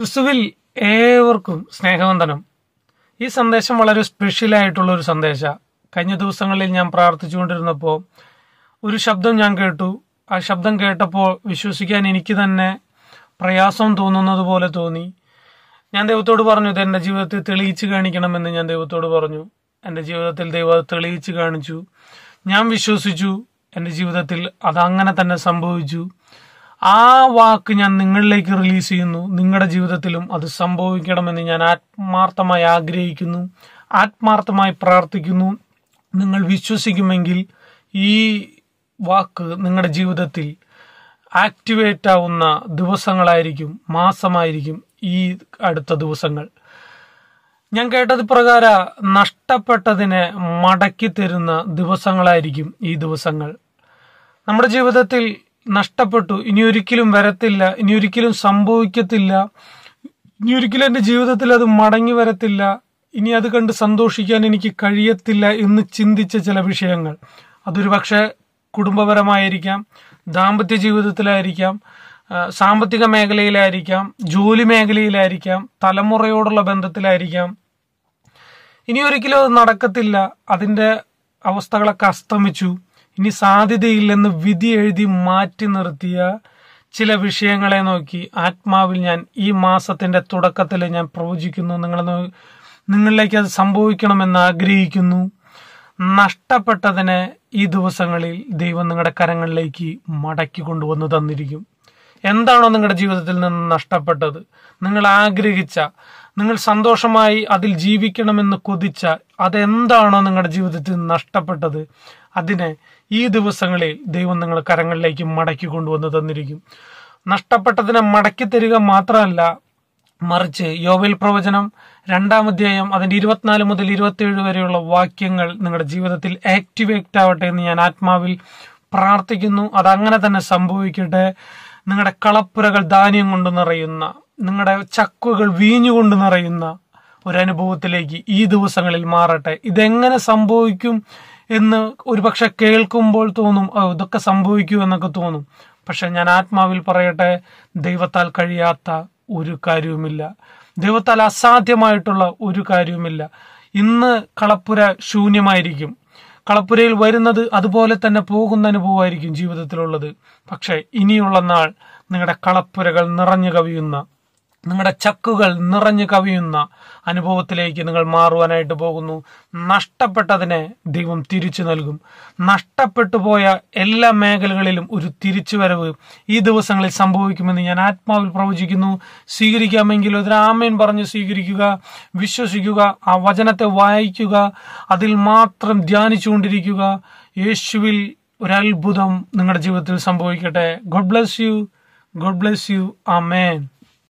ക്രിസ്തുവിൽ ഏവർക്കും സ്നേഹവന്ദനം ഈ സന്ദേശം വളരെ സ്പെഷ്യൽ ആയിട്ടുള്ള ഒരു സന്ദേശ കഴിഞ്ഞ ദിവസങ്ങളിൽ ഞാൻ പ്രാർത്ഥിച്ചുകൊണ്ടിരുന്നപ്പോൾ ഒരു ശബ്ദം ഞാൻ കേട്ടു ആ ശബ്ദം കേട്ടപ്പോൾ വിശ്വസിക്കാൻ എനിക്ക് തന്നെ പ്രയാസം തോന്നുന്നത് പോലെ തോന്നി ഞാൻ ദൈവത്തോട് പറഞ്ഞു ഇത് എൻ്റെ ജീവിതത്തിൽ തെളിയിച്ച് കാണിക്കണമെന്ന് ഞാൻ ദൈവത്തോട് പറഞ്ഞു എൻ്റെ ജീവിതത്തിൽ ദൈവം അത് തെളിയിച്ച് കാണിച്ചു ഞാൻ വിശ്വസിച്ചു എൻ്റെ ജീവിതത്തിൽ അതങ്ങനെ തന്നെ സംഭവിച്ചു ആ വാക്ക് ഞാൻ നിങ്ങളിലേക്ക് റിലീസ് ചെയ്യുന്നു നിങ്ങളുടെ ജീവിതത്തിലും അത് സംഭവിക്കണമെന്ന് ഞാൻ ആത്മാർത്ഥമായി ആഗ്രഹിക്കുന്നു ആത്മാർത്ഥമായി പ്രാർത്ഥിക്കുന്നു നിങ്ങൾ വിശ്വസിക്കുമെങ്കിൽ ഈ വാക്ക് നിങ്ങളുടെ ജീവിതത്തിൽ ആക്ടിവേറ്റ് ആവുന്ന ദിവസങ്ങളായിരിക്കും മാസമായിരിക്കും ഈ അടുത്ത ദിവസങ്ങൾ ഞാൻ കേട്ടത് പ്രകാര നഷ്ടപ്പെട്ടതിനെ മടക്കി തരുന്ന ദിവസങ്ങളായിരിക്കും ഈ ദിവസങ്ങൾ നമ്മുടെ ജീവിതത്തിൽ നഷ്ടപ്പെട്ടു ഇനി ഒരിക്കലും വരത്തില്ല ഇനി ഒരിക്കലും സംഭവിക്കത്തില്ല ഇനി ഒരിക്കലും എൻ്റെ ജീവിതത്തിൽ അത് മടങ്ങി വരത്തില്ല ഇനി അത് കണ്ട് സന്തോഷിക്കാൻ എനിക്ക് കഴിയത്തില്ല എന്ന് ചിന്തിച്ച ചില വിഷയങ്ങൾ അതൊരു പക്ഷേ കുടുംബപരമായിരിക്കാം ദാമ്പത്യ ജീവിതത്തിലായിരിക്കാം ആ, സാമ്പത്തിക മേഖലയിലായിരിക്കാം ജോലി മേഖലയിലായിരിക്കാം തലമുറയോടുള്ള ബന്ധത്തിലായിരിക്കാം ഇനി ഒരിക്കലും അത് നടക്കത്തില്ല അതിന്റെ അവസ്ഥകളൊക്കെ അസ്തമിച്ചു ഇനി സാധ്യതയില്ലെന്ന് വിധി എഴുതി മാറ്റി നിർത്തിയ ചില വിഷയങ്ങളെ നോക്കി ആത്മാവിൽ ഞാൻ ഈ മാസത്തിന്റെ തുടക്കത്തിൽ ഞാൻ പ്രവചിക്കുന്നു നിങ്ങളെ നോ- നിങ്ങളിലേക്ക് അത് സംഭവിക്കണമെന്ന് ആഗ്രഹിക്കുന്നു നഷ്ടപ്പെട്ടതിനെ ഈ ദിവസങ്ങളിൽ ദൈവം നിങ്ങളുടെ കരങ്ങളിലേക്ക് മടക്കി കൊണ്ടുവന്ന് തന്നിരിക്കും എന്താണോ നിങ്ങളുടെ ജീവിതത്തിൽ നിന്ന് നഷ്ടപ്പെട്ടത് നിങ്ങൾ ആഗ്രഹിച്ച നിങ്ങൾ സന്തോഷമായി അതിൽ ജീവിക്കണമെന്ന് കൊതിച്ച അതെന്താണോ നിങ്ങളുടെ ജീവിതത്തിൽ നഷ്ടപ്പെട്ടത് അതിനെ ഈ ദിവസങ്ങളിൽ ദൈവം നിങ്ങൾ കരങ്ങളിലേക്ക് മടക്കി കൊണ്ടുവന്ന് തന്നിരിക്കും നഷ്ടപ്പെട്ടതിനെ മടക്കി തരിക മാത്രമല്ല മറിച്ച് യോബിൽ പ്രവചനം രണ്ടാം അധ്യായം അതിന്റെ ഇരുപത്തിനാല് മുതൽ ഇരുപത്തിയേഴ് വരെയുള്ള വാക്യങ്ങൾ നിങ്ങളുടെ ജീവിതത്തിൽ ആക്ടിവേറ്റ് ആവട്ടെ എന്ന് ഞാൻ ആത്മാവിൽ പ്രാർത്ഥിക്കുന്നു അതങ്ങനെ തന്നെ സംഭവിക്കട്ടെ നിങ്ങളുടെ കളപ്പുരകൾ ധാന്യം കൊണ്ട് നിറയുന്ന നിങ്ങളുടെ ചക്കുകൾ വീഞ്ഞുകൊണ്ട് നിറയുന്ന ഒരനുഭവത്തിലേക്ക് ഈ ദിവസങ്ങളിൽ മാറട്ടെ ഇതെങ്ങനെ സംഭവിക്കും എന്ന് ഒരുപക്ഷെ കേൾക്കുമ്പോൾ തോന്നും "ഓ, ഇതൊക്കെ സംഭവിക്കൂ എന്നൊക്കെ തോന്നും പക്ഷെ ഞാൻ ആത്മാവിൽ പറയട്ടെ ദൈവത്താൽ കഴിയാത്ത ഒരു കാര്യവുമില്ല ദൈവത്താൽ അസാധ്യമായിട്ടുള്ള ഒരു കാര്യവുമില്ല ഇന്ന് കളപ്പുര ശൂന്യമായിരിക്കും കളപ്പുരയിൽ വരുന്നത് അതുപോലെ തന്നെ പോകുന്ന അനുഭവമായിരിക്കും ജീവിതത്തിലുള്ളത് പക്ഷെ ഇനിയുള്ള നാൾ നിങ്ങളുടെ കളപ്പുരകൾ നിറഞ്ഞു കവിയുന്ന നിങ്ങളുടെ ചക്കുകൾ നിറഞ്ഞു കവിയുന്ന അനുഭവത്തിലേക്ക് നിങ്ങൾ മാറുവാനായിട്ട് പോകുന്നു നഷ്ടപ്പെട്ടതിനെ ദൈവം തിരിച്ചു നൽകും നഷ്ടപ്പെട്ടു പോയ എല്ലാ മേഖലകളിലും ഒരു തിരിച്ചുവരവ് ഈ ദിവസങ്ങളിൽ സംഭവിക്കുമെന്ന് ഞാൻ ആത്മാവിൽ പ്രവചിക്കുന്നു സ്വീകരിക്കാമെങ്കിൽ ഒരു ആമേൻ പറഞ്ഞ് സ്വീകരിക്കുക വിശ്വസിക്കുക ആ വചനത്തെ വായിക്കുക അതിൽ മാത്രം ധ്യാനിച്ചുകൊണ്ടിരിക്കുക യേശുവിൽ ഒരത്ഭുതം നിങ്ങളുടെ ജീവിതത്തിൽ സംഭവിക്കട്ടെ God bless you God bless you amen